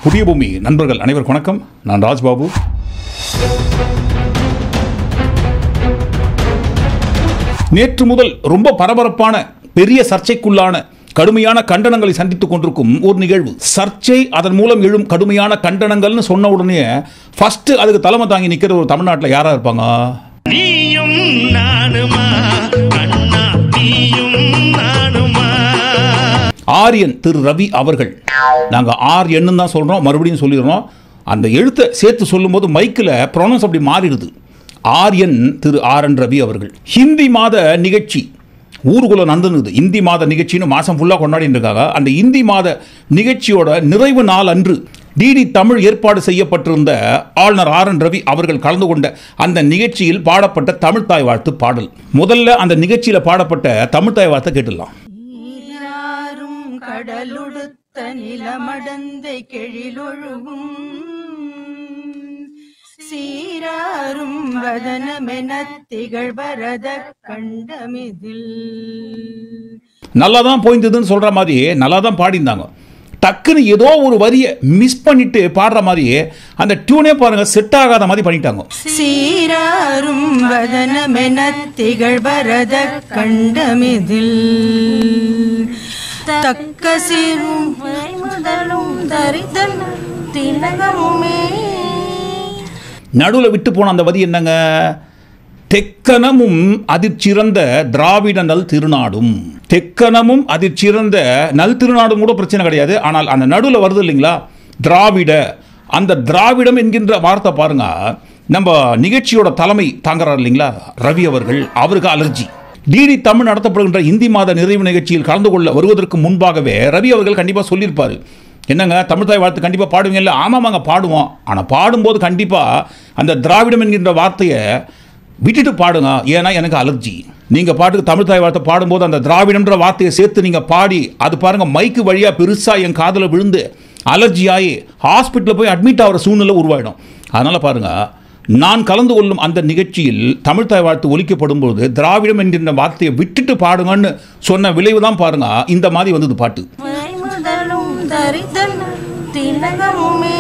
புதிய பூமி நண்பர்கள் அனைவருக்கும் வணக்கம் நான் ராஜ்பாபு நேற்று முதல் ரொம்ப பரபரப்பான பெரிய சர்ச்சைக்குள்ளான கடுமையான கண்டனங்களை சந்தித்துக் கொண்டிருக்கும் ஒரு நிகழ்வு சர்ச்சை அதன் மூலம் எழும் கடுமையான கண்டனங்கள்னு சொன்ன உடனே ஃபர்ஸ்ட் அதுக்கு தலைமை தாங்கி நிக்கிற ஒரு தமிழ்நாட்டில் யாரா இருப்பாங்க நீயும் நானுமா அண்ணா நீயும் நானுமா ஆரியன் திரு ரவி அவர்கள் நாங்கள் ஆர்யன்னு தான் சொல்கிறோம் மறுபடியும் சொல்லிடுறோம் அந்த எழுத்தை சேர்த்து சொல்லும்போது மைக்கில் ப்ரொனவுன்ஸ் அப்படி மாறிடுது ஆரியன் திரு ஆர் என் ரவி அவர்கள் ஹிந்தி மாத நிகழ்ச்சி ஊருக்குள்ள நடந்துனுது இந்தி மாத நிகழ்ச்சின்னு மாதம் ஃபுல்லாக கொண்டாடிட்டு இருக்காங்க அந்த இந்தி மாத நிகழ்ச்சியோட நிறைவு நாள் அன்று டிடி தமிழ் ஏற்பாடு செய்யப்பட்டிருந்த ஆளுநர் ஆர் என் ரவி அவர்கள் கலந்து கொண்ட அந்த நிகழ்ச்சியில் பாடப்பட்ட தமிழ்த்தாய் வாழ்த்து பாடல் முதல்ல அந்த நிகழ்ச்சியில் பாடப்பட்ட தமிழ்த்தாய் வாழ்த்தை கேட்டுடலாம் நீராறும் கடலுடுத்த நிலமடந்தை கெழிலொழுகும் சீராரும் வதனமென திகழ்வரத கண்டமிதில் நல்லா தான் போயிருந்ததுன்னு சொல்கிற மாதிரி நல்லா தான் பாடியிருந்தாங்க டக்குன்னு ஏதோ ஒரு வரியை மிஸ் பண்ணிட்டு பாடுற மாதிரியே அந்த டியூனே பாருங்க செட் ஆகாத மாதிரி பண்ணிட்டாங்க சீராரும் வதனமென திகழ்வரத கண்டமிதில் தக்க சீரும் முதலும் தரிதல் திலகமுமே நடுவில் விட்டு போன அந்த வரி என்னங்க தெக்கனமும் அதிர்ச்சிறந்த திராவிட நல் திருநாடும் தெக்கனமும் அதிர்ச்சிறந்த நல் திருநாடும் கூட பிரச்சனை கிடையாது ஆனால் அந்த நடுவில் வருது இல்லைங்களா திராவிட அந்த திராவிடம் என்கின்ற வார்த்தை பாருங்க நம்ம நிகழ்ச்சியோட தலைமை தாங்குறார் இல்லைங்களா ரவி அவர்கள் அவருக்கு அலர்ஜி டிடி தமிழ் நடத்தப்படுகின்ற இந்தி மாத நிறைவு நிகழ்ச்சியில் கலந்து கொள்ள வருவதற்கு முன்பாகவே ரவி அவர்கள் கண்டிப்பாக சொல்லியிருப்பார் என்னங்க தமிழ்தாய் வாழ்த்து கண்டிப்பாக பாடுவீங்க இல்லை ஆமாமாங்க பாடுவோம் ஆனால் பாடும்போது கண்டிப்பாக அந்த திராவிடம் என்கின்ற வார்த்தையை விட்டுட்டு பாடுங்க ஏன்னா எனக்கு அலர்ஜி நீங்கள் பாட்டுக்கு தமிழ்தாய் வார்த்தை பாடும்போது அந்த திராவிடம்ன்ற வார்த்தையை சேர்த்து நீங்கள் பாடி அது பாருங்கள் மைக்கு வழியாக பெருசாக என் காதில் விழுந்து அலர்ஜி ஆகி ஹாஸ்பிட்டலில் போய் அட்மிட் ஆகிற சூழ்நிலை உருவாயிடும் அதனால் பாருங்கள் நான் கலந்து கொள்ளும் அந்த நிகழ்ச்சியில் தமிழ்தாய் வாழ்த்து ஒலிக்கப்படும் பொழுது திராவிடம் என்கின்ற வார்த்தையை விட்டுட்டு பாடுங்கன்னு சொன்ன விளைவு தான் பாருங்க இந்த மாதிரி வந்தது பாட்டு முதலும் தரிதல் திலகமுமே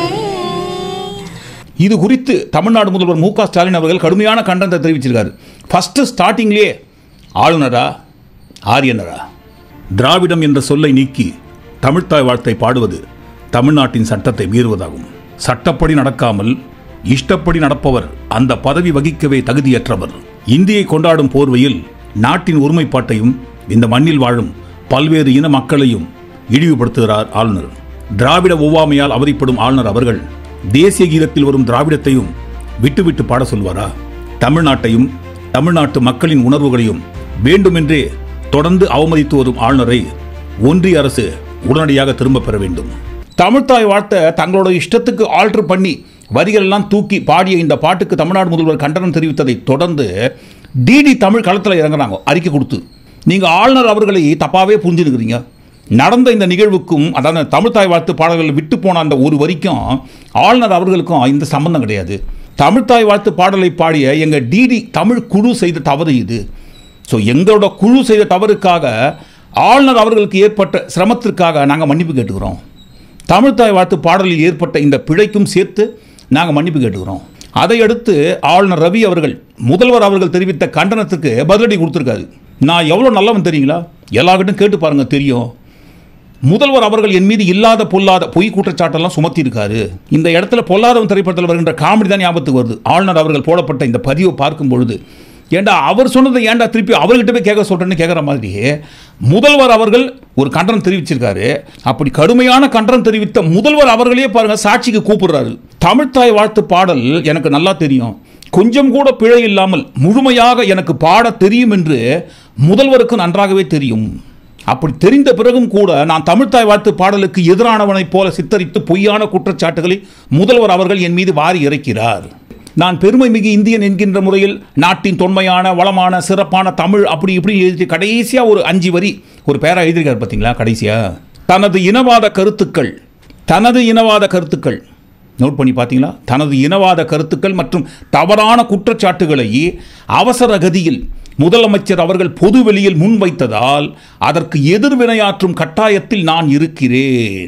இது குறித்து தமிழ்நாடு முதல்வர் மு க ஸ்டாலின் அவர்கள் கடுமையான கண்டனத்தை தெரிவிச்சிருக்காரு ஃபர்ஸ்ட் ஸ்டார்டிங்லேயே ஆளுநரா ஆரியனரா திராவிடம் என்ற சொல்லை நீக்கி தமிழ்த்தாய் வாழ்த்தை பாடுவது தமிழ்நாட்டின் சட்டத்தை மீறுவதாகும் சட்டப்படி நடக்காமல் இஷ்டப்படி நடப்பவர் அந்த பதவி வகிக்கவே தகுதியற்றவர் இந்தியை கொண்டாடும் போர்வையில் நாட்டின் ஒருமைப்பாட்டையும் இந்த மண்ணில் வாழும் பல்வேறு இன மக்களையும் இழிவுபடுத்துகிறார் ஆளுநர் திராவிட ஒவ்வாமையால் அவதிப்படும் ஆளுநர் அவர்கள் தேசிய கீதத்தில் வரும் திராவிடத்தையும் விட்டுவிட்டு பாட சொல்வாரா தமிழ்நாட்டையும் தமிழ்நாட்டு மக்களின் உணர்வுகளையும் வேண்டுமென்றே தொடர்ந்து அவமதித்து வரும் ஆளுநரை ஒன்றிய அரசு உடனடியாக திரும்ப பெற வேண்டும் தமிழ்த்தாய் வாழ்த்தை தங்களோட இஷ்டத்துக்கு ஆல்டர் பண்ணி வரிகள் எல்லாம் தூக்கி பாடிய இந்த பாட்டுக்கு தமிழ்நாடு முதல்வர் கண்டனம் தெரிவித்ததை தொடர்ந்து டிடி தமிழ் களத்தில் இறங்குறாங்க அறிக்கை கொடுத்து நீங்கள் ஆளுநர் அவர்களை தப்பாகவே புரிஞ்சுருக்கிறீங்க நடந்த இந்த நிகழ்வுக்கும் அதாவது தமிழ்த்தாய் வாழ்த்து பாடல்கள் விட்டு போன அந்த ஒரு வரிக்கும் ஆளுநர் அவர்களுக்கும் இந்த சம்பந்தம் கிடையாது தமிழ்த்தாய் வாழ்த்து பாடலை பாடிய எங்கள் டிடி தமிழ் குழு செய்த தவறு இது ஸோ எங்களோட குழு செய்த தவறுக்காக ஆளுநர் அவர்களுக்கு ஏற்பட்ட சிரமத்திற்காக நாங்கள் மன்னிப்பு கேட்டுக்கிறோம் தமிழ்த்தாய் வாழ்த்து பாடலில் ஏற்பட்ட இந்த பிழைக்கும் சேர்த்து நாங்கள் மன்னிப்பு கேட்டுக்கிறோம் அதையடுத்து ஆளுநர் ரவி அவர்கள் முதல்வர் அவர்கள் தெரிவித்த கண்டனத்துக்கு பதிலடி கொடுத்துருக்காரு நான் எவ்வளோ நல்லவன் தெரியுங்களா எல்லார்கிட்டும் கேட்டு பாருங்க தெரியும் முதல்வர் அவர்கள் என் மீது இல்லாத பொல்லாத பொய் குற்றச்சாட்டெல்லாம் சுமத்தி இருக்காரு இந்த இடத்துல பொல்லாதவன் திரைப்படத்தில் வருகின்ற காமெடி தான் ஞாபகத்துக்கு வருது ஆளுநர் அவர்கள் போடப்பட்ட இந்த பதிவை பார்க்கும் பொழுது ஏண்டா அவர் சொன்னதை ஏன்டா திருப்பி அவர்கிட்ட போய் கேட்க சொல்றேன்னு கேட்குற மாதிரி முதல்வர் அவர்கள் ஒரு கண்டனம் தெரிவிச்சிருக்காரு அப்படி கடுமையான கண்டனம் தெரிவித்த முதல்வர் அவர்களே பாருங்க சாட்சிக்கு கூப்பிடுறாரு தமிழ்த்தாய் வாழ்த்து பாடல் எனக்கு நல்லா தெரியும் கொஞ்சம் கூட பிழை இல்லாமல் முழுமையாக எனக்கு பாட தெரியும் என்று முதல்வருக்கு நன்றாகவே தெரியும் அப்படி தெரிந்த பிறகும் கூட நான் தமிழ்த்தாய் வாழ்த்து பாடலுக்கு எதிரானவனைப் போல சித்தரித்து பொய்யான குற்றச்சாட்டுகளை முதல்வர் அவர்கள் என் மீது வாரி இறைக்கிறார் நான் பெருமை மிகு இந்தியன் என்கின்ற முறையில் நாட்டின் தொன்மையான வளமான சிறப்பான தமிழ் அப்படி இப்படி எழுதி கடைசியாக ஒரு அஞ்சு வரி ஒரு பேரா எழுதியிருக்காரு பார்த்தீங்களா கடைசியா தனது இனவாத கருத்துக்கள் தனது இனவாத கருத்துக்கள் நோட் பண்ணி பார்த்தீங்களா தனது இனவாத கருத்துக்கள் மற்றும் தவறான குற்றச்சாட்டுகளை அவசர கதியில் முதலமைச்சர் அவர்கள் பொது வெளியில் முன்வைத்ததால் அதற்கு எதிர்வினையாற்றும் கட்டாயத்தில் நான் இருக்கிறேன்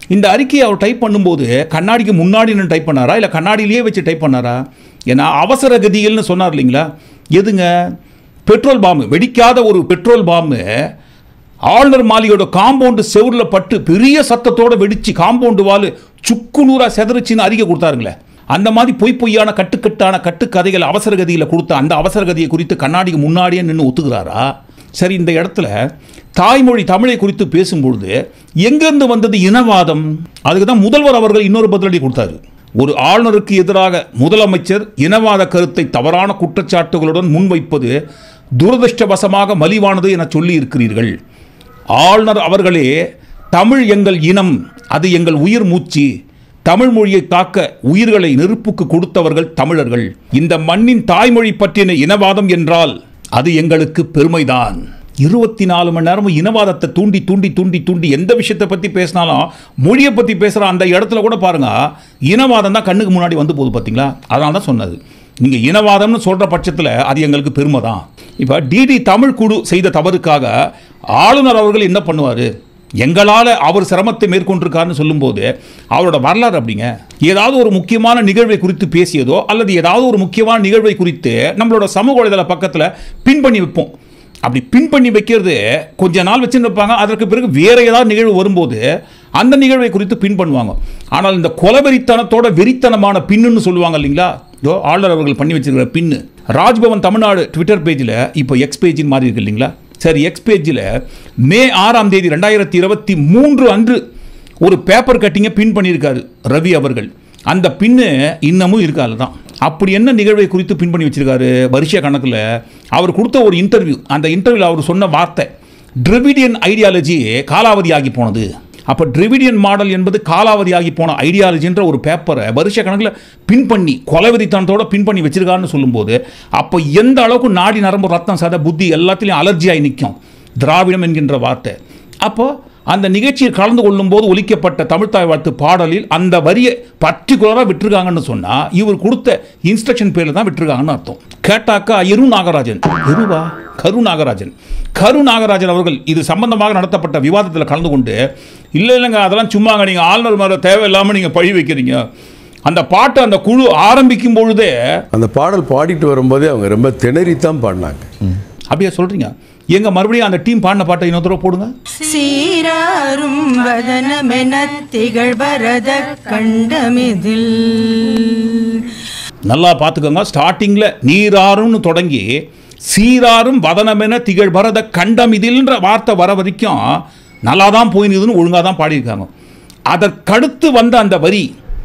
இந்த அறிக்கையை அவர் டைப் பண்ணும்போது கண்ணாடிக்கு முன்னாடி நின்று டைப் பண்ணாரா இல்லை கண்ணாடியிலேயே வச்சு டைப் பண்ணாரா ஏன்னா அவசர கதிகள்னு சொன்னார் இல்லைங்களா எதுங்க பெட்ரோல் பாம்பு வெடிக்காத ஒரு பெட்ரோல் பாம்பு ஆளுநர் மாளிகையோட காம்பவுண்டு செவுரில் பட்டு பெரிய சத்தத்தோட வெடிச்சு காம்பவுண்டு வால் சுக்கு நூறா செதறிச்சின்னு அறிக்கை கொடுத்தாருங்களே அந்த மாதிரி பொய் பொய்யான கட்டுக்கட்டான கட்டுக்கதைகள் அவசர கதியில் கொடுத்த அந்த அவசர கதியை குறித்து கண்ணாடிக்கு முன்னாடியே நின்று ஒத்துக்கிறாரா சரி இந்த இடத்துல தாய்மொழி தமிழை குறித்து பேசும்பொழுது எங்கிருந்து வந்தது இனவாதம் அதுக்கு தான் முதல்வர் அவர்கள் இன்னொரு பதிலடி கொடுத்தாரு ஒரு ஆளுநருக்கு எதிராக முதலமைச்சர் இனவாத கருத்தை தவறான குற்றச்சாட்டுகளுடன் முன்வைப்பது துரதிருஷ்டவசமாக மலிவானது என சொல்லி இருக்கிறீர்கள் ஆளுநர் அவர்களே தமிழ் எங்கள் இனம் அது எங்கள் உயிர் மூச்சு தமிழ் மொழியை காக்க உயிர்களை நெருப்புக்கு கொடுத்தவர்கள் தமிழர்கள் இந்த மண்ணின் தாய்மொழி பற்றின இனவாதம் என்றால் அது எங்களுக்கு பெருமைதான் இருபத்தி நாலு மணி நேரமும் இனவாதத்தை தூண்டி தூண்டி தூண்டி தூண்டி எந்த விஷயத்தை பற்றி பேசினாலும் மொழியை பற்றி பேசுகிற அந்த இடத்துல கூட பாருங்க இனவாதம் தான் கண்ணுக்கு முன்னாடி வந்து போகுது பார்த்தீங்களா அதனால தான் சொன்னது நீங்கள் இனவாதம்னு சொல்கிற பட்சத்தில் அது எங்களுக்கு பெருமை தான் இப்போ டிடி தமிழ் குழு செய்த தவறுக்காக ஆளுநர் அவர்கள் என்ன பண்ணுவார் எங்களால் அவர் சிரமத்தை மேற்கொண்டிருக்காருன்னு சொல்லும்போது அவரோட வரலாறு அப்படிங்க ஏதாவது ஒரு முக்கியமான நிகழ்வை குறித்து பேசியதோ அல்லது ஏதாவது ஒரு முக்கியமான நிகழ்வை குறித்து நம்மளோட சமூக வலைதள பக்கத்தில் பின் பண்ணி வைப்போம் அப்படி பின் பண்ணி வைக்கிறது கொஞ்ச நாள் வச்சுருப்பாங்க அதற்கு பிறகு வேற ஏதாவது நிகழ்வு வரும்போது அந்த நிகழ்வை குறித்து பின் பண்ணுவாங்க ஆனால் இந்த கொலவெறித்தனத்தோட வெறித்தனமான பின்னுன்னு சொல்லுவாங்க இல்லைங்களா இதோ ஆளுநர் அவர்கள் பண்ணி வச்சிருக்கிற பின்னு ராஜ்பவன் தமிழ்நாடு ட்விட்டர் பேஜில் இப்போ எக்ஸ் பேஜின் மாறி இருக்கு இல்லைங்களா சரி எக்ஸ் பேஜில் மே ஆறாம் தேதி ரெண்டாயிரத்தி இருபத்தி மூன்று அன்று ஒரு பேப்பர் கட்டிங்கை பின் பண்ணியிருக்காரு ரவி அவர்கள் அந்த பின்னு இன்னமும் இருக்காது தான் அப்படி என்ன நிகழ்வை குறித்து பின் பண்ணி வச்சிருக்காரு வருஷ கணக்கில் அவர் கொடுத்த ஒரு இன்டர்வியூ அந்த இன்டர்வியூவில் அவர் சொன்ன வார்த்தை டிரிவிடியன் ஐடியாலஜி காலாவதியாகி போனது அப்போ டிரிவிடியன் மாடல் என்பது காலாவதியாகி போன ஐடியாலஜின்ற ஒரு பேப்பரை வருஷ கணக்கில் பின் பண்ணி கொலைவெறித்தனத்தோட பின் பண்ணி வச்சிருக்காருன்னு சொல்லும்போது அப்போ எந்த அளவுக்கு நாடி நரம்பு ரத்தம் சத புத்தி எல்லாத்துலேயும் அலர்ஜியாகி நிற்கும் திராவிடம் என்கின்ற வார்த்தை அப்போ அந்த நிகழ்ச்சியில் கலந்து கொள்ளும்போது ஒலிக்கப்பட்ட தமிழ்த்தாய் வாழ்த்து பாடலில் அந்த வரியை பர்டிகுலராக விட்டுருக்காங்கன்னு சொன்னால் இவர் கொடுத்த இன்ஸ்ட்ரக்ஷன் பேரில் தான் விட்டுருக்காங்கன்னு அர்த்தம் கேட்டாக்கா எரு நாகராஜன் எருவா கரு நாகராஜன் கரு நாகராஜன் அவர்கள் இது சம்பந்தமாக நடத்தப்பட்ட விவாதத்தில் கலந்து கொண்டு இல்லை இல்லைங்க அதெல்லாம் சும்மாங்க நீங்கள் ஆளுநர் மேலே தேவையில்லாமல் நீங்கள் பழி வைக்கிறீங்க அந்த பாட்டை அந்த குழு ஆரம்பிக்கும் பொழுதே அந்த பாடல் பாடிட்டு வரும்போதே அவங்க ரொம்ப திணறித்தான் பாடினாங்க அப்படியே சொல்கிறீங்க எங்க மறுபடியும் அந்த டீம் பாடின பாட்டை இன்னொரு தடவை போடுங்க சீராரும் வதனமென திகழ் பரத கண்டமிதில் நல்லா பார்த்துக்கோங்க ஸ்டார்டிங்கில் நீராறும்னு தொடங்கி சீராரும் வதனமென திகழ் பரத கண்டம் இதில்ன்ற வார்த்தை வர வரைக்கும் நல்லா தான் போயினுதுன்னு ஒழுங்காக தான் பாடியிருக்காங்க அதற்கடுத்து வந்த அந்த வரி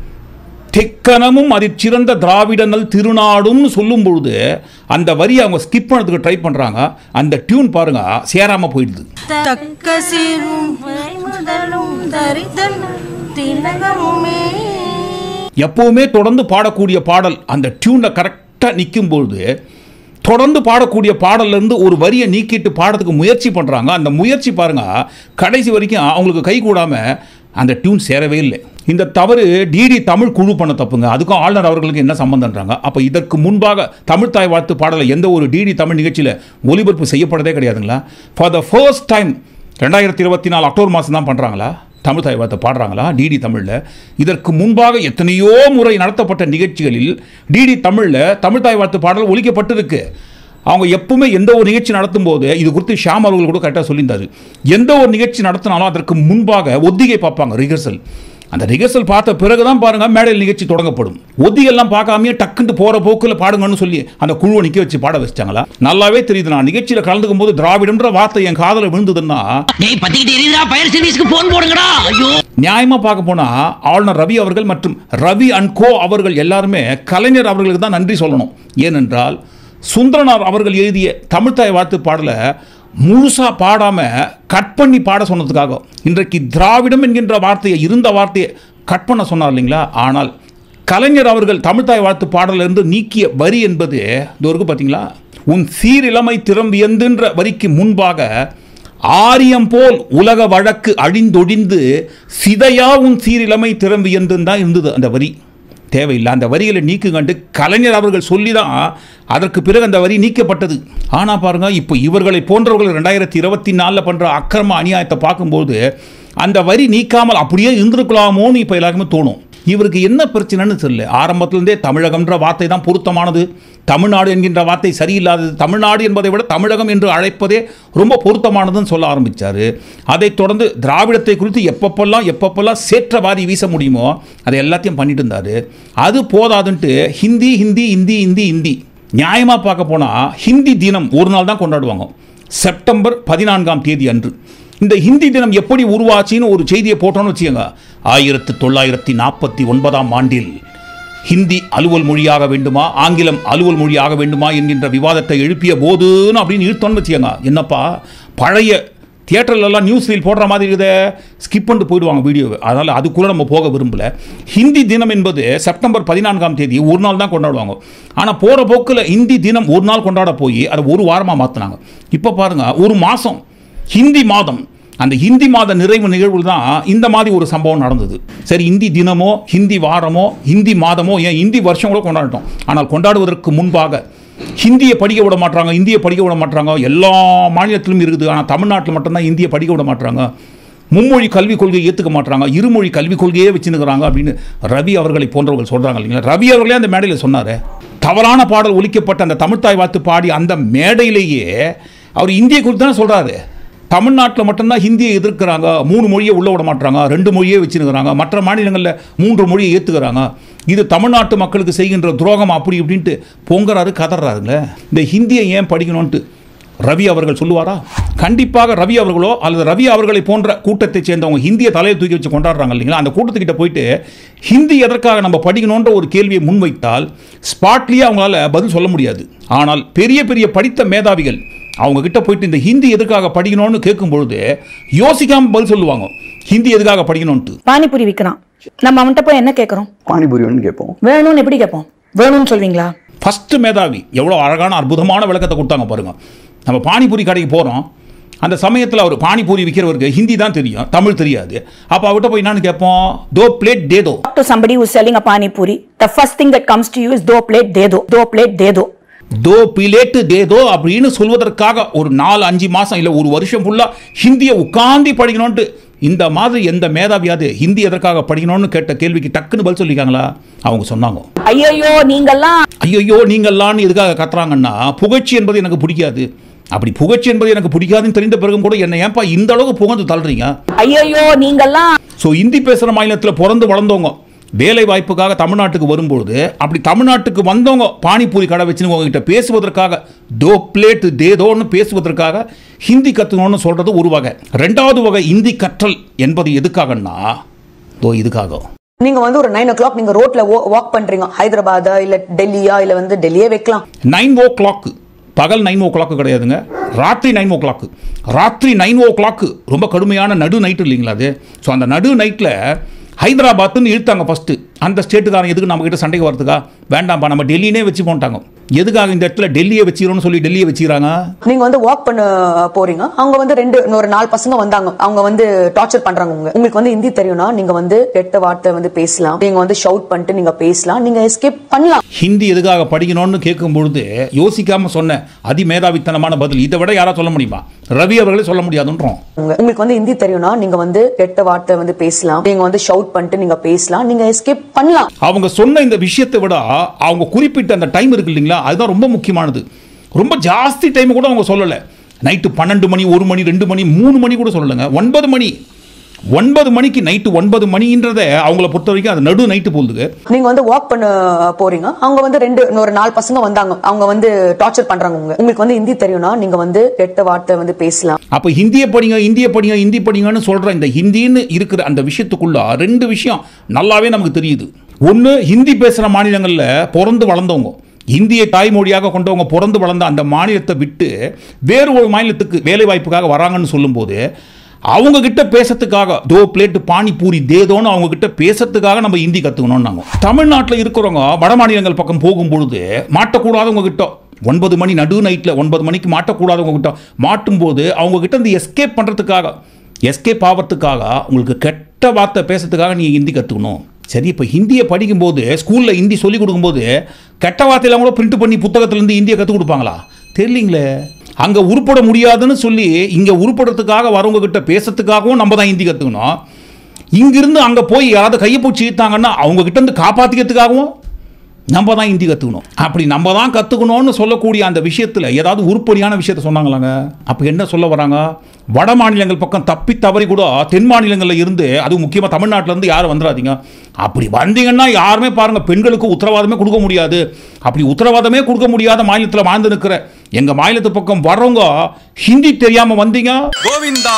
தெக்கனமும் அதில் சிறந்த திராவிடனல் திருநாடும்னு சொல்லும் பொழுது அந்த வரியை அவங்க ஸ்கிப் பண்ணதுக்கு ட்ரை பண்ணுறாங்க அந்த டியூன் பாருங்க சேராமல் போயிடுது தக்க சீரும் முதலும் தரிதல் திலகமுமே எப்பவுமே தொடர்ந்து பாடக்கூடிய பாடல் அந்த டியூனில் கரெக்டாக நிற்கும் பொழுது தொடர்ந்து பாடக்கூடிய பாடல்ல இருந்து ஒரு வரியை நீக்கிட்டு பாடுறதுக்கு முயற்சி பண்ணுறாங்க அந்த முயற்சி பாருங்க கடைசி வரைக்கும் அவங்களுக்கு கை கூடாமல் அந்த டியூன் சேரவே இல்லை இந்த தவறு டிடி தமிழ் குழு பண்ண தப்புங்க அதுக்கும் ஆளுநர் அவர்களுக்கு என்ன சம்பந்தம்ன்றாங்க அப்போ இதற்கு முன்பாக தமிழ் தாய் வாழ்த்து பாடலை எந்த ஒரு டிடி தமிழ் நிகழ்ச்சியில் ஒலிபரப்பு செய்யப்படதே கிடையாதுங்களா ஃபார் த ஃபர்ஸ்ட் டைம் ரெண்டாயிரத்தி இருபத்தி நாலு அக்டோபர் மாதம் தான் பண்ணுறாங்களா தமிழ் தாய் வார்த்தை பாடுறாங்களா டிடி தமிழில் இதற்கு முன்பாக எத்தனையோ முறை நடத்தப்பட்ட நிகழ்ச்சிகளில் டிடி தமிழில் தமிழ் தாய் வாழ்த்து பாடல் ஒலிக்கப்பட்டிருக்கு அவங்க எப்பவுமே எந்த ஒரு நிகழ்ச்சி நடத்தும் போது இது குறித்து ஷாம் அவர்கள் கூட கரெக்டாக சொல்லியிருந்தாரு எந்த ஒரு நிகழ்ச்சி நடத்தினாலும் அதற்கு முன்பாக ஒத்திகை பார்ப்பாங்க ரிஹர்சல் அந்த ரிஹர்சல் பார்த்த பிறகு தான் பாருங்க மேடையில் நிகழ்ச்சி தொடங்கப்படும் ஒத்திகெல்லாம் பார்க்காமயே டக்குன்னு போற போக்கில் பாடுங்கன்னு சொல்லி அந்த குழுவை நிற்க வச்சு பாட வச்சிட்டாங்களா நல்லாவே தெரியுது நான் நிகழ்ச்சியில் கலந்துக்கும் போது திராவிடம்ன்ற வார்த்தை என் காதில் விழுந்ததுன்னா டேய் பத்திக்கிட்டு எரியுதுடா பயர் சர்வீஸ்க்கு போன் போடுங்கடா ஐயோ நியாயமா பார்க்க போனா ஆளுநர் ரவி அவர்கள் மற்றும் ரவி அண்ட் கோ அவர்கள் எல்லாருமே கலைஞர் அவர்களுக்கு தான் நன்றி சொல்லணும் ஏனென்றால் சுந்தரனார் அவர்கள் எழுதிய தமிழ்த்தாய் வாழ்த்து பாடலை முழுசா பாடாம கட் பண்ணி பாட சொன்னதுக்காக இன்றைக்கு திராவிடம் என்கின்ற வார்த்தையை இருந்த வார்த்தையை கட் பண்ண சொன்னார் இல்லைங்களா ஆனால் கலைஞர் அவர்கள் தமிழ்த்தாய் வாழ்த்து பாடலில் இருந்து நீக்கிய வரி என்பது இது இருக்கு பார்த்தீங்களா உன் சீரிழமை திறம்பியந்துன்ற வரிக்கு முன்பாக ஆரியம் போல் உலக வழக்கு அழிந்தொழிந்து சிதையா உன் சீரிழமை திறம்பு என்று தான் இருந்தது அந்த வரி தேவையில்லை அந்த வரிகளை நீக்குங்கண்டு கலைஞர் அவர்கள் சொல்லி தான் அதற்கு பிறகு அந்த வரி நீக்கப்பட்டது ஆனால் பாருங்க இப்போ இவர்களை போன்றவர்கள் ரெண்டாயிரத்தி இருபத்தி நாலில் பண்ணுற அக்கிரம அநியாயத்தை பார்க்கும்போது அந்த வரி நீக்காமல் அப்படியே இருந்திருக்கலாமோன்னு இப்போ எல்லாருக்குமே தோணும் இவருக்கு என்ன பிரச்சனைன்னு தெரியல ஆரம்பத்திலிருந்தே தமிழகம்ன்ற வார்த்தை தான் பொருத்தமானது தமிழ்நாடு என்கின்ற வார்த்தை சரியில்லாதது தமிழ்நாடு என்பதை விட தமிழகம் என்று அழைப்பதே ரொம்ப பொருத்தமானதுன்னு சொல்ல ஆரம்பித்தார் அதைத் தொடர்ந்து திராவிடத்தை குறித்து எப்பப்பெல்லாம் எப்பப்பெல்லாம் சேற்றவாதி வீச முடியுமோ அதை எல்லாத்தையும் பண்ணிட்டு இருந்தார் அது போதாதுன்ட்டு ஹிந்தி ஹிந்தி ஹிந்தி ஹிந்தி ஹிந்தி நியாயமாக பார்க்க போனால் ஹிந்தி தினம் ஒரு நாள் தான் கொண்டாடுவாங்க செப்டம்பர் பதினான்காம் தேதி அன்று இந்த ஹிந்தி தினம் எப்படி உருவாச்சின்னு ஒரு செய்தியை போட்டோன்னு வச்சுக்கோங்க ஆயிரத்து தொள்ளாயிரத்தி நாற்பத்தி ஒன்பதாம் ஆண்டில் ஹிந்தி அலுவல் மொழியாக வேண்டுமா ஆங்கிலம் அலுவல் மொழியாக வேண்டுமா என்கின்ற விவாதத்தை எழுப்பிய போதுன்னு அப்படின்னு இழுத்தோன்னு வச்சுக்கோங்க என்னப்பா பழைய தியேட்டர்லலாம் நியூஸ் ரீல் போடுற மாதிரி இருக்குதே ஸ்கிப் பண்ணிட்டு போயிடுவாங்க வீடியோவை அதனால் அதுக்குள்ளே நம்ம போக விரும்பல ஹிந்தி தினம் என்பது செப்டம்பர் பதினான்காம் தேதி ஒரு நாள் தான் கொண்டாடுவாங்க ஆனால் போகிற போக்கில் ஹிந்தி தினம் ஒரு நாள் கொண்டாட போய் அதை ஒரு வாரமாக மாற்றினாங்க இப்போ பாருங்கள் ஒரு மாதம் ஹிந்தி மாதம் அந்த ஹிந்தி மாத நிறைவு நிகழ்வு தான் இந்த மாதிரி ஒரு சம்பவம் நடந்தது சரி ஹிந்தி தினமோ ஹிந்தி வாரமோ ஹிந்தி மாதமோ ஏன் ஹிந்தி வருஷம் கூட கொண்டாடட்டும் ஆனால் கொண்டாடுவதற்கு முன்பாக ஹிந்தியை படிக்க விட மாட்டாங்க இந்தியை படிக்க விட மாட்டாங்க எல்லா மாநிலத்திலும் இருக்குது ஆனால் தமிழ்நாட்டில் மட்டும்தான் இந்தியை படிக்க விட மாட்டாங்க மும்மொழி கல்விக் கொள்கையை ஏற்றுக்க மாட்டாங்க இருமொழி கல்விக் கொள்கையே வச்சுருக்கிறாங்க அப்படின்னு ரவி அவர்களை போன்றவர்கள் சொல்கிறாங்க இல்லைங்களா ரவி அவர்களே அந்த மேடையில் சொன்னார் தவறான பாடல் ஒலிக்கப்பட்ட அந்த தமிழ்த்தாய் வாத்து பாடி அந்த மேடையிலேயே அவர் இந்தியை குறித்து தானே சொல்கிறாரு தமிழ்நாட்டில் மட்டும்தான் ஹிந்தியை எதிர்க்கிறாங்க மூணு மொழியை உள்ள விட மாட்டாங்க ரெண்டு மொழியே வச்சுருக்கிறாங்க மற்ற மாநிலங்களில் மூன்று மொழியை ஏற்றுக்கிறாங்க இது தமிழ்நாட்டு மக்களுக்கு செய்கின்ற துரோகம் அப்படி இப்படின்ட்டு பொங்குறாரு கதறாருங்களே இந்த ஹிந்தியை ஏன் படிக்கணும்ன்ட்டு ரவி அவர்கள் சொல்லுவாரா கண்டிப்பாக ரவி அவர்களோ அல்லது ரவி அவர்களை போன்ற கூட்டத்தை சேர்ந்தவங்க ஹிந்தியை தலையை தூக்கி வச்சு கொண்டாடுறாங்க இல்லைங்களா அந்த கூட்டத்துக்கிட்ட போயிட்டு ஹிந்தி எதற்காக நம்ம படிக்கணுன்ற ஒரு கேள்வியை முன்வைத்தால் ஸ்பாட்லேயே அவங்களால பதில் சொல்ல முடியாது ஆனால் பெரிய பெரிய படித்த மேதாவிகள் அவங்க கிட்ட போயிட்டு இந்த ஹிந்தி எதுக்காக படிக்கணும்னு கேட்கும் பொழுது யோசிக்காம பதில் சொல்லுவாங்க ஹிந்தி எதுக்காக படிக்கணும்ட்டு பானிபூரி விற்கிறான் நம்ம அவன்கிட்ட போய் என்ன கேட்குறோம் பானிபூரி ஒன்று கேட்போம் வேணும்னு எப்படி கேட்போம் வேணும்னு சொல்வீங்களா ஃபஸ்ட்டு மேதாவி எவ்வளோ அழகான அற்புதமான விளக்கத்தை கொடுத்தாங்க பாருங்க நம்ம பானிபூரி கடைக்கு போகிறோம் அந்த சமயத்தில் அவர் பானிபூரி விற்கிறவருக்கு ஹிந்தி தான் தெரியும் தமிழ் தெரியாது அப்போ அவர்கிட்ட போய் என்னன்னு கேட்போம் தோ பிளேட் டே தோ to somebody who's selling a pani puri, the first thing that comes to you is do plate de do, do plate de do. தோ பிளேட்டு தேதோ அப்படின்னு சொல்வதற்காக ஒரு நாலு அஞ்சு மாதம் இல்லை ஒரு வருஷம் ஃபுல்லாக ஹிந்தியை உட்காந்து படிக்கணும்ன்ட்டு இந்த மாதிரி எந்த மேதாவியாவது ஹிந்தி எதற்காக படிக்கணும்னு கேட்ட கேள்விக்கு டக்குன்னு பதில் சொல்லிக்காங்களா அவங்க சொன்னாங்க ஐயோ நீங்கெல்லாம் ஐயோ நீங்கள்லான்னு எதுக்காக கத்துறாங்கன்னா புகழ்ச்சி என்பது எனக்கு பிடிக்காது அப்படி புகழ்ச்சி என்பது எனக்கு பிடிக்காதுன்னு தெரிந்த பிறகும் கூட என்னை ஏன்பா இந்த அளவுக்கு புகழ்ந்து தள்ளுறீங்க ஐயோ நீங்கெல்லாம் ஸோ ஹிந்தி பேசுகிற மாநிலத்தில் பிறந்து வளர்ந்தவங்க வேலை வாய்ப்புக்காக தமிழ்நாட்டுக்கு வரும்பொழுது அப்படி தமிழ்நாட்டுக்கு வந்தவங்க பானிபூரி கடை வச்சுன்னு உங்ககிட்ட பேசுவதற்காக தோ பிளேட் தேதோன்னு பேசுவதற்காக ஹிந்தி கற்றுக்கணும்னு சொல்கிறது ஒரு வகை ரெண்டாவது வகை ஹிந்தி கற்றல் என்பது எதுக்காகன்னா தோ இதுக்காக நீங்க வந்து ஒரு நைன் ஓ கிளாக் நீங்க ரோட்ல வாக் பண்றீங்க ஹைதராபாதா இல்ல டெல்லியா இல்ல வந்து டெல்லியே வைக்கலாம் நைன் ஓ கிளாக்கு பகல் நைன் ஓ கிளாக்கு கிடையாதுங்க ராத்திரி நைன் ஓ கிளாக்கு ராத்திரி நைன் ஓ கிளாக்கு ரொம்ப கடுமையான நடு நைட்டு இல்லைங்களா அது ஸோ அந்த நடு நைட்டில் ஹைதராபாத்துன்னு இழுத்தாங்க ஃபஸ்ட்டு அந்த ஸ்டேட்டுக்காரன் எதுக்கு நம்ம கிட்ட சண்டைக்கு வரதுக்கா வேண்டாம்ப்பா நம்ம டெல்லினே வச்சு போட்டாங்க எதுக்காக இந்த இடத்துல டெல்லியை வச்சுக்கிறோம்னு சொல்லி டெல்லியை வச்சுக்கிறாங்க நீங்க வந்து வாக் பண்ண போறீங்க அவங்க வந்து ரெண்டு ஒரு நாலு பசங்க வந்தாங்க அவங்க வந்து டார்ச்சர் பண்றாங்க உங்க உங்களுக்கு வந்து ஹிந்தி தெரியும்னா நீங்க வந்து கெட்ட வார்த்தை வந்து பேசலாம் நீங்க வந்து ஷவுட் பண்ணிட்டு நீங்க பேசலாம் நீங்க எஸ்கேப் பண்ணலாம் ஹிந்தி எதுக்காக படிக்கணும்னு கேட்கும் பொழுது யோசிக்காம சொன்ன அதிமேதாவித்தனமான பதில் இதை விட யாரா சொல்ல முடியுமா ரவி அவர்களே சொல்ல முடியாதுன்றோம் உங்க- உங்களுக்கு வந்து ஹிந்தி தெரியும்னா நீங்க வந்து கெட்ட வார்த்தை வந்து பேசலாம் நீங்க வந்து ஷவுட் பண்ணிட்டு நீங்க பேசலாம் நீங்க எஸ்கேப் பண்ணலாம் அவங்க சொன்ன இந்த விஷயத்தை விட அவங்க குறிப்பிட்ட அந்த டைம் இருக்கு இல்லைங்களா அதுதான் ரொம்ப முக்கியமானது ரொம்ப ஜாஸ்தி டைம் கூட அவங்க சொல்லலை நைட்டு பன்னெண்டு மணி ஒரு மணி ரெண்டு மணி மூணு மணி கூட சொல்லலைங்க ஒன்பது மணி ஒன்பது மணிக்கு நைட்டு ஒன்பது மணின்றத அவங்கள பொறுத்த வரைக்கும் அது நடு நைட்டு போகுதுங்க நீங்க வந்து வாக் பண்ண போறீங்க அவங்க வந்து ரெண்டு ஒரு நாலு பசங்க வந்தாங்க அவங்க வந்து டார்ச்சர் பண்றாங்க உங்க உங்களுக்கு வந்து ஹிந்தி தெரியும்னா நீங்க வந்து கெட்ட வார்த்தை வந்து பேசலாம் அப்போ ஹிந்தியை படிங்க இந்திய படிங்க ஹிந்தி படிங்கன்னு சொல்கிற இந்த ஹிந்தின்னு இருக்கிற அந்த விஷயத்துக்குள்ள ரெண்டு விஷயம் நல்லாவே நமக்கு தெரியுது ஒன்று ஹிந்தி பேசுகிற மாநிலங்களில் பிறந்து வளர்ந்தவங்க இந்தியை தாய்மொழியாக கொண்டவங்க பிறந்து வளர்ந்த அந்த மாநிலத்தை விட்டு வேறு ஒரு மாநிலத்துக்கு வேலை வாய்ப்புக்காக வராங்கன்னு சொல்லும்போது அவங்க கிட்ட பேசுறதுக்காக தோ பிளேட் பானிபூரி தேதோன்னு அவங்க கிட்ட பேசுறதுக்காக நம்ம ஹிந்தி கற்றுக்கணும்னு நாங்கள் தமிழ்நாட்டில் இருக்கிறவங்க வட மாநிலங்கள் பக்கம் போகும்பொழுது மாட்டக்கூடாதவங்க கிட்ட ஒன்பது மணி நடு நைட்டில் ஒன்பது மணிக்கு மாட்டக்கூடாதவங்க கிட்ட மாட்டும்போது அவங்க கிட்ட இருந்து எஸ்கேப் பண்ணுறதுக்காக எஸ்கேப் ஆகிறதுக்காக உங்களுக்கு கெட்ட வார்த்தை பேசுறதுக்காக நீங்கள் ஹிந்தி கற்றுக்கணும் சரி இப்போ ஹிந்தியை படிக்கும்போது ஸ்கூலில் ஹிந்தி சொல்லிக் கொடுக்கும்போது கெட்ட வார்த்தையெல்லாம் கூட பிரிண்ட் பண்ணி புத்தகத்துலேருந்து ஹிந்தியை கற்றுக் கொடுப்பாங்களா தெரியலீங்களே அங்கே உருப்பட முடியாதுன்னு சொல்லி இங்கே உருப்படுறதுக்காக வரவங்க கிட்ட பேசுறதுக்காகவும் நம்ம தான் ஹிந்தி கற்றுக்கணும் இங்கிருந்து அங்கே போய் யாராவது கையை பூச்சி இழுத்தாங்கன்னா அவங்க கிட்ட இருந்து காப்பாற்றிக்கிறதுக்காகவும் நம்ம தான் ஹிந்தி கற்றுக்கணும் அப்படி நம்ம தான் கற்றுக்கணும்னு சொல்லக்கூடிய அந்த விஷயத்தில் ஏதாவது உருப்படியான விஷயத்த சொன்னாங்களாங்க அப்போ என்ன சொல்ல வராங்க வட மாநிலங்கள் பக்கம் தப்பி தவறி கூட தென் மாநிலங்களில் இருந்து அதுவும் முக்கியமாக தமிழ்நாட்டிலேருந்து யாரும் வந்துடாதீங்க அப்படி வந்தீங்கன்னா யாருமே பாருங்க பெண்களுக்கு உத்தரவாதமே கொடுக்க முடியாது அப்படி உத்தரவாதமே கொடுக்க முடியாத மாநிலத்தில் வாழ்ந்து நிற்கிற எங்கள் மாநிலத்து பக்கம் வர்றவங்க ஹிந்தி தெரியாமல் வந்தீங்க கோவிந்தா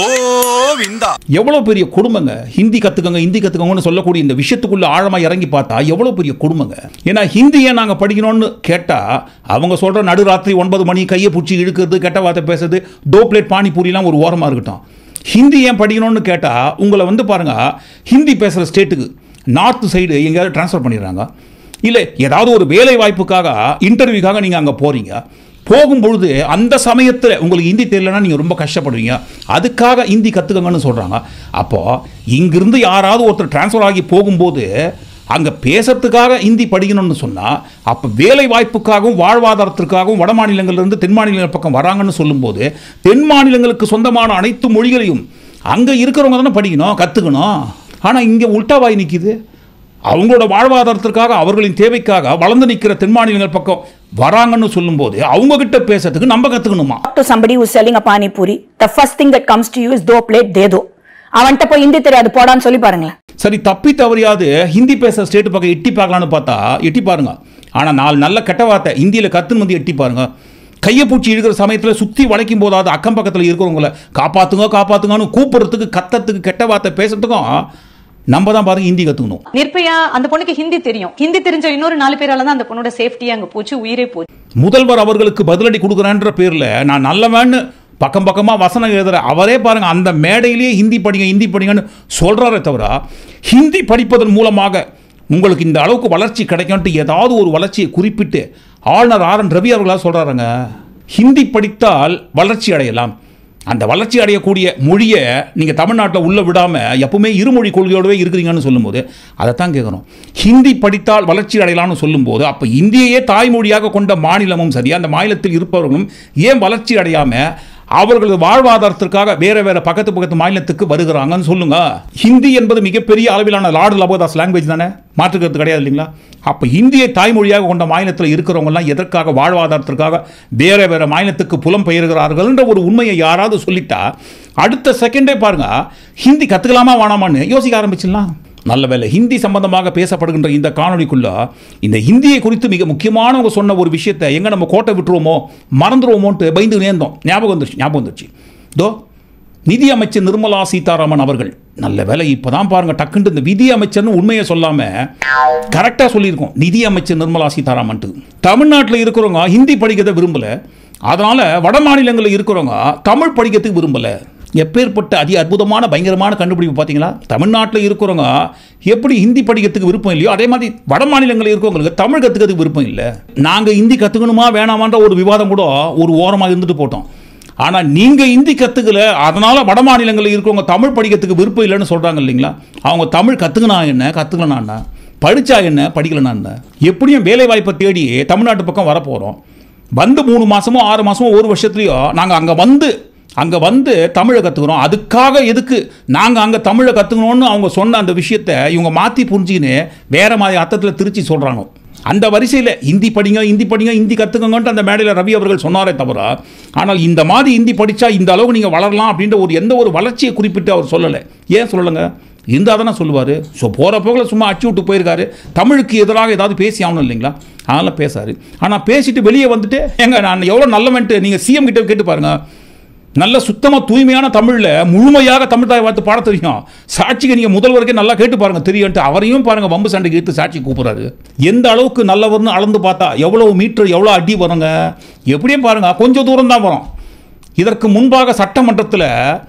கோவிந்தா எவ்வளோ பெரிய கொடுமைங்க ஹிந்தி கற்றுக்கங்க ஹிந்தி கற்றுக்கங்கன்னு சொல்லக்கூடிய இந்த விஷயத்துக்குள்ள ஆழமாக இறங்கி பார்த்தா எவ்வளோ பெரிய கொடுமைங்க ஏன்னா ஹிந்தியை நாங்கள் படிக்கணும்னு கேட்டால் அவங்க சொல்கிற நடுராத்திரி ஒன்பது மணி கையை பிடிச்சி இழுக்கிறது கெட்ட வார்த்தை பேசுறது டோ பிளேட் பானிபூரிலாம் ஒரு ஓரமாக இருக்கட்டும் ஹிந்தி ஏன் படிக்கணும்னு கேட்டால் உங்களை வந்து பாருங்கள் ஹிந்தி பேசுகிற ஸ்டேட்டுக்கு நார்த் சைடு எங்கேயாவது ட்ரான்ஸ்ஃபர் பண்ணிடுறாங்க இல்லை ஏதாவது ஒரு வேலை வாய்ப்புக்காக இன்டர்வியூக்காக நீங்கள் அங்கே போகிறீங்க போகும்பொழுது அந்த சமயத்தில் உங்களுக்கு ஹிந்தி தெரியலனா நீங்கள் ரொம்ப கஷ்டப்படுவீங்க அதுக்காக ஹிந்தி கற்றுக்கங்கன்னு சொல்கிறாங்க அப்போது இங்கிருந்து யாராவது ஒருத்தர் ட்ரான்ஸ்ஃபர் ஆகி போகும்போது அங்கே பேசுறதுக்காக ஹிந்தி படிக்கணும்னு சொன்னால் அப்போ வேலை வாய்ப்புக்காகவும் வாழ்வாதாரத்திற்காகவும் வட மாநிலங்கள்லேருந்து தென் மாநிலங்கள் பக்கம் வராங்கன்னு சொல்லும்போது தென் மாநிலங்களுக்கு சொந்தமான அனைத்து மொழிகளையும் அங்கே இருக்கிறவங்க தானே படிக்கணும் கற்றுக்கணும் ஆனால் இங்கே உல்டாவாய் நிற்கிது அவங்களோட வாழ்வாதாரத்திற்காக அவர்களின் தேவைக்காக வளர்ந்து நிற்கிற தென் மாநிலங்கள் பக்கம் வராங்கன்னு சொல்லும்போது அவங்க கிட்ட பேசுறதுக்கு நம்ம கற்றுக்கணுமா to somebody who's selling a pani puri, the first thing that comes to you is do plate de do. அவன்கிட்ட போய் ஹிந்தி தெரியாது போடான்னு சொல்லி பாருங்களேன் சரி தப்பி தவறியாது ஹிந்தி பேசுகிற ஸ்டேட் பக்கம் எட்டி பார்க்கலான்னு பார்த்தா எட்டி பாருங்க ஆனால் நாலு நல்ல கெட்ட வார்த்தை ஹிந்தியில் கற்றுன்னு வந்து எட்டி பாருங்க கையை பூச்சி இழுக்கிற சமயத்தில் சுற்றி வளைக்கும் போதாவது அக்கம் பக்கத்தில் இருக்கிறவங்கள காப்பாற்றுங்க காப்பாற்றுங்கன்னு கூப்பிடுறதுக்கு கத்தத்துக்கு கெட்ட வார்த்தை பேசுறதுக்கும் நம்ம தான் பாருங்க ஹிந்தி கற்றுக்கணும் நிர்பயா அந்த பொண்ணுக்கு ஹிந்தி தெரியும் ஹிந்தி தெரிஞ்ச இன்னொரு நாலு பேரால தான் அந்த பொண்ணோட சேஃப்டி அங்க போச்சு உயிரே போச்சு முதல்வர் அவர்களுக்கு பதிலடி கொடுக்குறேன்ற பேரில் நான் நல்லவன்னு பக்கம் பக்கமாக வசனம் எழுதுற அவரே பாருங்க அந்த மேடையிலேயே ஹிந்தி படிங்க ஹிந்தி படிங்கன்னு சொல்கிறாரே தவிர ஹிந்தி படிப்பதன் மூலமாக உங்களுக்கு இந்த அளவுக்கு வளர்ச்சி கிடைக்கும்ட்டு ஏதாவது ஒரு வளர்ச்சியை குறிப்பிட்டு ஆளுநர் ஆர் என் ரவி அவர்களாக சொல்கிறாருங்க ஹிந்தி படித்தால் வளர்ச்சி அடையலாம் அந்த வளர்ச்சி அடையக்கூடிய மொழியை நீங்கள் தமிழ்நாட்டில் உள்ள விடாமல் எப்பவுமே இருமொழி கொள்கையோடவே இருக்கிறீங்கன்னு சொல்லும்போது அதைத்தான் கேட்குறோம் ஹிந்தி படித்தால் வளர்ச்சி அடையலாம்னு சொல்லும்போது அப்போ இந்தியையே தாய்மொழியாக கொண்ட மாநிலமும் சரி அந்த மாநிலத்தில் இருப்பவர்களும் ஏன் வளர்ச்சி அடையாமல் அவர்களது வாழ்வாதாரத்திற்காக வேற வேற பக்கத்து பக்கத்து மாநிலத்துக்கு வருகிறாங்கன்னு சொல்லுங்க ஹிந்தி என்பது மிகப்பெரிய அளவிலான லார்டு லபோதாஸ் லாங்குவேஜ் தானே மாற்றுக்கிறது கிடையாது இல்லைங்களா அப்போ ஹிந்தியை தாய்மொழியாக கொண்ட மாநிலத்தில் இருக்கிறவங்கலாம் எதற்காக வாழ்வாதாரத்திற்காக வேற வேற மாநிலத்துக்கு புலம் பெயர்கிறார்கள்ன்ற ஒரு உண்மையை யாராவது சொல்லிட்டா அடுத்த செகண்டே பாருங்க ஹிந்தி கற்றுக்கலாமா வேணாமான்னு யோசிக்க ஆரம்பிச்சிடலாம் நல்ல வேலை ஹிந்தி சம்பந்தமாக பேசப்படுகின்ற இந்த காணொளிக்குள்ள இந்த ஹிந்தியை குறித்து மிக முக்கியமானவங்க சொன்ன ஒரு விஷயத்தை எங்க நம்ம கோட்டை விட்டுருவோமோ மறந்துடுவோமோன்ட்டு பயந்து நேர்ந்தோம் ஞாபகம் வந்துருச்சு ஞாபகம் வந்துருச்சு தோ நிதி அமைச்சர் நிர்மலா சீதாராமன் அவர்கள் நல்ல வேலை இப்போதான் பாருங்க டக்குன்னு இந்த விதி அமைச்சர்னு உண்மையை சொல்லாம கரெக்டாக சொல்லியிருக்கோம் நிதி அமைச்சர் நிர்மலா சீதாராமன்ட்டு தமிழ்நாட்டில் இருக்கிறவங்க ஹிந்தி படிக்கிறத விரும்பல அதனால வட மாநிலங்களில் இருக்கிறவங்க தமிழ் படிக்கிறதுக்கு விரும்பல எப்பேற்பட்ட அதி அற்புதமான பயங்கரமான கண்டுபிடிப்பு பார்த்தீங்களா தமிழ்நாட்டில் இருக்கிறவங்க எப்படி ஹிந்தி படிக்கிறதுக்கு விருப்பம் இல்லையோ அதே மாதிரி வட மாநிலங்களில் இருக்கவங்களுக்கு தமிழ் கற்றுக்கிறதுக்கு விருப்பம் இல்லை நாங்கள் ஹிந்தி கற்றுக்கணுமா வேணாமான்ற ஒரு விவாதம் கூட ஒரு ஓரமாக இருந்துட்டு போட்டோம் ஆனால் நீங்கள் ஹிந்தி கற்றுக்கல அதனால் வட மாநிலங்களில் இருக்கவங்க தமிழ் படிக்கிறதுக்கு விருப்பம் இல்லைன்னு சொல்கிறாங்க இல்லைங்களா அவங்க தமிழ் கற்றுக்கினா என்ன கற்றுக்கலனா என்ன படித்தா என்ன படிக்கலனா என்ன எப்படியும் வேலை வாய்ப்பை தேடி தமிழ்நாட்டு பக்கம் வரப்போகிறோம் வந்து மூணு மாதமோ ஆறு மாதமோ ஒரு வருஷத்துலையோ நாங்கள் அங்கே வந்து அங்கே வந்து தமிழை கற்றுக்குறோம் அதுக்காக எதுக்கு நாங்கள் அங்கே தமிழை கற்றுக்கணும்னு அவங்க சொன்ன அந்த விஷயத்தை இவங்க மாற்றி புரிஞ்சுக்கின்னு வேற மாதிரி அர்த்தத்தில் திருச்சி சொல்கிறாங்க அந்த வரிசையில் ஹிந்தி படிங்க ஹிந்தி படிங்க ஹிந்தி கற்றுக்கங்கன்ட்டு அந்த மேடையில் ரவி அவர்கள் சொன்னாரே தவிர ஆனால் இந்த மாதிரி ஹிந்தி படித்தா இந்த அளவுக்கு நீங்கள் வளரலாம் அப்படின்ற ஒரு எந்த ஒரு வளர்ச்சியை குறிப்பிட்டு அவர் சொல்லலை ஏன் சொல்லலைங்க இருந்தால் தானே சொல்லுவார் ஸோ போகிற போகில் சும்மா அச்சு விட்டு போயிருக்காரு தமிழுக்கு எதிராக ஏதாவது பேசி ஆகணும் இல்லைங்களா அதனால் பேசாரு ஆனால் பேசிட்டு வெளியே வந்துட்டு எங்க நான் எவ்வளோ நல்லவன்ட்டு நீங்கள் சிஎம் கிட்ட கேட்டு பாருங்க நல்ல சுத்தமாக தூய்மையான தமிழில் முழுமையாக தமிழ் தாய் வார்த்தை பாட தெரியும் சாட்சிக்கு நீங்கள் முதல்வருக்கே நல்லா கேட்டு பாருங்க தெரியும்ட்டு அவரையும் பாருங்க வம்பு சண்டைக்கு எடுத்து சாட்சி கூப்பிட்றாரு எந்த அளவுக்கு நல்லவர்னு அளந்து பார்த்தா எவ்வளோ மீட்டர் எவ்வளோ அடி வருங்க எப்படியும் பாருங்க கொஞ்சம் தூரம் தான் வரும் இதற்கு முன்பாக சட்டமன்றத்தில்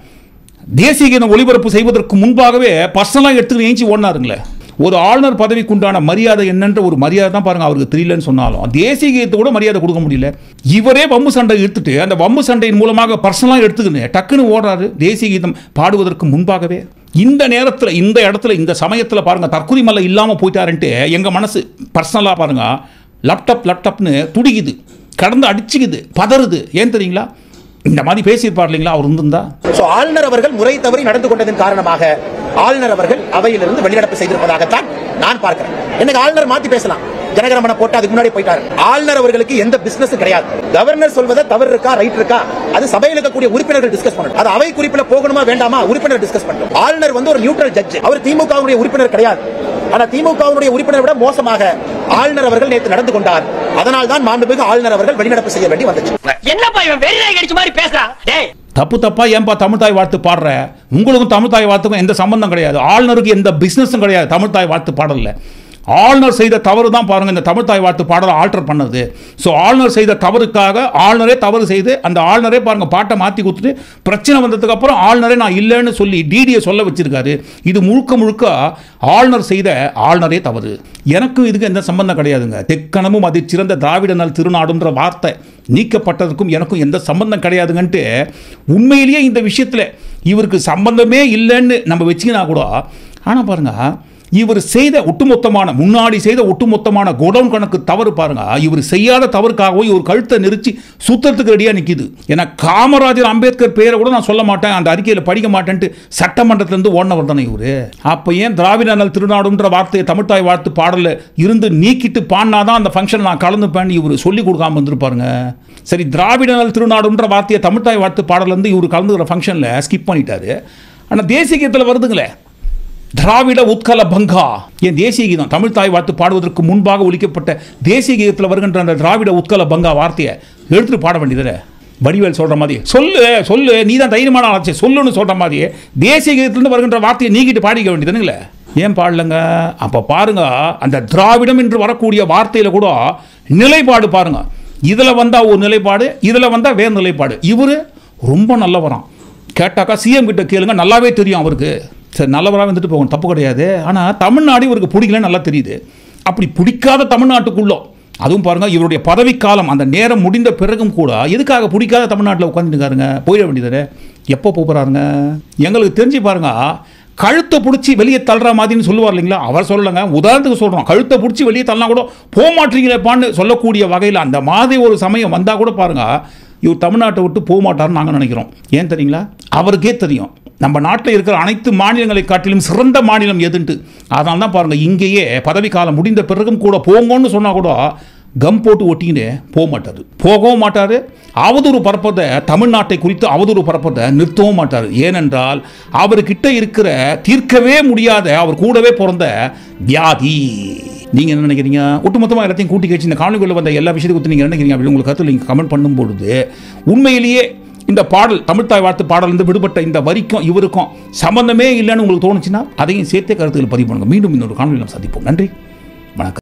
தேசிய கீதம் ஒளிபரப்பு செய்வதற்கு முன்பாகவே பர்சனலாக எடுத்துக்கிட்டு ஏஞ்சி ஓடினாருங்களே ஒரு ஆளுநர் பதவிக்கு உண்டான மரியாதை என்னன்ற ஒரு மரியாதை தான் பாருங்க அவருக்கு தெரியலன்னு சொன்னாலும் தேசிய கீதத்தை கூட மரியாதை கொடுக்க முடியல இவரே வம்பு சண்டை எடுத்துட்டு அந்த வம்பு சண்டையின் மூலமாக பர்சனலாக எடுத்துக்கின்னு டக்குன்னு ஓடுறாரு தேசிய கீதம் பாடுவதற்கு முன்பாகவே இந்த நேரத்தில் இந்த இடத்துல இந்த சமயத்தில் பாருங்க தற்கொலை மல்ல இல்லாமல் போயிட்டாருன்ட்டு எங்கள் மனசு பர்சனலாக பாருங்க லேப்டாப் லேப்டாப்னு துடிக்குது கடந்து அடிச்சுக்குது பதறுது ஏன் தெரியுங்களா இந்த மாதிரி பேசியிருப்பார் இல்லைங்களா அவர் இருந்திருந்தா சோ ஆளுநர் அவர்கள் முறை தவறி நடந்து கொண்டதன் காரணமாக ஆளுநர் அவர்கள் அவையிலிருந்து வெளிநடப்பு செய்திருப்பதாகத்தான் நான் பார்க்கிறேன் எனக்கு ஆளுநர் மாத்தி பேசலாம் ஜனகணமன போட்டு அதுக்கு முன்னாடி போயிட்டாரு ஆளுநர் அவர்களுக்கு எந்த பிசினஸ் கிடையாது கவர்னர் சொல்வதை தவறு இருக்கா ரைட் இருக்கா அது சபையில் இருக்கக்கூடிய உறுப்பினர்கள் டிஸ்கஸ் பண்ணணும் அது அவை குறிப்பில போகணுமா வேண்டாமா உறுப்பினர் டிஸ்கஸ் பண்ணணும் ஆளுநர் வந்து ஒரு நியூட்ரல் ஜட்ஜ் அவர் திமுகவுடைய உறுப்பினர் கிடையாது ஆனா திமுகவுடைய உறுப்பினர் விட மோசமாக ஆளுநர் அவர்கள் நேற்று நடந்து கொண்டார் அதனால் தான் மாண்புமிகு ஆளுநர் அவர்கள் வெளிநடப்பு செய்ய வேண்டி வந்துச்சு என்னப்பா இவன் வெறி கடிச்ச மாதிரி பேசுறான் டேய் தப்பு தப்பா ஏன்பா தமிழ் தாய் வாழ்த்து பாடுற உங்களுக்கும் தமிழ் தாய் வாழ்த்துக்கும் எந்த சம்பந்தம் கிடையாது ஆளுநருக்கு எந்த பிசினஸும் கிடையாது தமிழ் தாய் வாழ்த்து பாடல ஆளுநர் செய்த தவறு தான் பாருங்க இந்த தமிழ் தாய் வாழ்த்து பாடலை ஆல்டர் பண்ணது ஸோ ஆளுநர் செய்த தவறுக்காக ஆளுநரே தவறு செய்து அந்த ஆளுநரே பாருங்க பாட்டை மாற்றி கொடுத்துட்டு பிரச்சனை வந்ததுக்கு அப்புறம் ஆளுநரே நான் இல்லைன்னு சொல்லி டிடியை சொல்ல வச்சிருக்காரு இது முழுக்க முழுக்க ஆளுநர் செய்த ஆளுநரே தவறு எனக்கும் இதுக்கு எந்த சம்பந்தம் கிடையாதுங்க தெக்கணமும் அது சிறந்த திராவிட நல் திருநாடுன்ற வார்த்தை நீக்கப்பட்டதற்கும் எனக்கும் எந்த சம்பந்தம் கிடையாதுங்கன்ட்டு உண்மையிலேயே இந்த விஷயத்தில் இவருக்கு சம்பந்தமே இல்லைன்னு நம்ம வச்சுக்கினா கூட ஆனால் பாருங்க இவர் செய்த ஒட்டுமொத்தமான முன்னாடி செய்த ஒட்டுமொத்தமான கோடவுன் கணக்கு தவறு பாருங்க இவர் செய்யாத தவறுக்காகவும் இவர் கழுத்தை நெரிச்சு சுத்தத்துக்கு ரெடியாக நிற்கிது ஏன்னா காமராஜர் அம்பேத்கர் பேரை கூட நான் சொல்ல மாட்டேன் அந்த அறிக்கையில் படிக்க மாட்டேன்ட்டு சட்டமன்றத்திலேருந்து ஓடினவர் தானே இவர் அப்போ ஏன் திராவிட நல் திருநாடுன்ற வார்த்தையை தமிழ்தாய் வாழ்த்து பாடலில் இருந்து நீக்கிட்டு பாடினாதான் அந்த ஃபங்க்ஷன் நான் கலந்துப்பேன்னு இவர் சொல்லி கொடுக்காம வந்திருப்பாருங்க சரி திராவிட நல் திருநாடுன்ற வார்த்தையை தமிழ்தாய் வாழ்த்து பாடலேருந்து இவர் கலந்துக்கிற ஃபங்க்ஷனில் ஸ்கிப் பண்ணிட்டாரு ஆனால் தேசிய கீதத்தில் வருதுங்களே திராவிட உத்கல பங்கா என் தேசிய கீதம் தமிழ் தாய் வாழ்த்து பாடுவதற்கு முன்பாக ஒலிக்கப்பட்ட தேசிய கீதத்தில் வருகின்ற அந்த திராவிட உத்கல பங்கா வார்த்தையை எடுத்துட்டு பாட வேண்டியதுல வடிவேல் சொல்ற மாதிரி சொல்லு சொல்லு நீ தான் தைரியமான ஆச்சு சொல்லுன்னு சொல்ற மாதிரி தேசிய கீதத்திலிருந்து வருகின்ற வார்த்தையை நீக்கிட்டு பாடிக்க வேண்டியதுங்களே ஏன் பாடலங்க அப்போ பாருங்க அந்த திராவிடம் என்று வரக்கூடிய வார்த்தையில் கூட நிலைப்பாடு பாருங்க இதில் வந்தால் ஒரு நிலைப்பாடு இதில் வந்தால் வேறு நிலைப்பாடு இவர் ரொம்ப நல்லவராம் கேட்டாக்கா சிஎம் கிட்ட கேளுங்க நல்லாவே தெரியும் அவருக்கு சரி நல்லவராக வந்துட்டு போகணும் தப்பு கிடையாது ஆனால் தமிழ்நாடு இவருக்கு பிடிக்கலன்னு நல்லா தெரியுது அப்படி பிடிக்காத தமிழ்நாட்டுக்குள்ளோ அதுவும் பாருங்க இவருடைய பதவிக்காலம் அந்த நேரம் முடிந்த பிறகும் கூட எதுக்காக பிடிக்காத தமிழ்நாட்டில் உட்காந்துருக்காருங்க போயிட வேண்டியது எப்போ போகிறாருங்க எங்களுக்கு தெரிஞ்சு பாருங்க கழுத்தை பிடிச்சி வெளியே தள்ளுற மாதிரின்னு சொல்லுவார் இல்லைங்களா அவர் சொல்லலைங்க உதாரணத்துக்கு சொல்கிறோம் கழுத்தை பிடிச்சி வெளியே தள்ளனா கூட போக மாட்டீங்களேப்பான்னு சொல்லக்கூடிய வகையில் அந்த மாதிரி ஒரு சமயம் வந்தால் கூட பாருங்க இவர் தமிழ்நாட்டை விட்டு போக மாட்டார்னு நாங்கள் நினைக்கிறோம் ஏன் தெரியுங்களா அவருக்கே தெரியும் நம்ம நாட்டில் இருக்கிற அனைத்து மாநிலங்களை காட்டிலும் சிறந்த மாநிலம் எதுன்ட்டு அதனால தான் பாருங்கள் இங்கேயே பதவி காலம் முடிந்த பிறகும் கூட போங்கன்னு சொன்னால் கூட கம் போட்டு ஒட்டிக்கின்னு போக மாட்டார் போகவும் மாட்டார் அவதூறு பரப்பதை தமிழ்நாட்டை குறித்து அவதூறு பரப்பதை நிறுத்தவும் மாட்டார் ஏனென்றால் அவர்கிட்ட இருக்கிற தீர்க்கவே முடியாத அவர் கூடவே பிறந்த வியாதி நீங்கள் என்ன நினைக்கிறீங்க ஒட்டுமொத்தமாக எல்லாத்தையும் கூட்டி கழிச்சு இந்த காணொலிகளில் வந்த எல்லா விஷயத்தை குறித்து நீங்கள் என்ன நினைக்கிறீங்க அப்படின்னு உங்களுக்கு கருத்தில் நீங்கள் கமெண்ட் பண்ணும்பொழுது உண்மையிலேயே இந்த பாடல் தமிழ்த்தாய் வாழ்த்து பாடல் இருந்து விடுபட்ட இந்த வரிக்கும் இவருக்கும் சம்பந்தமே இல்லைன்னு உங்களுக்கு தோணுச்சுன்னா அதையும் சேர்த்தே கருத்துக்கள் பதிவு பண்ணுங்க மீண்டும் இன்னொரு காணொலியில் சந்திப்போம் நன்றி வணக்கம்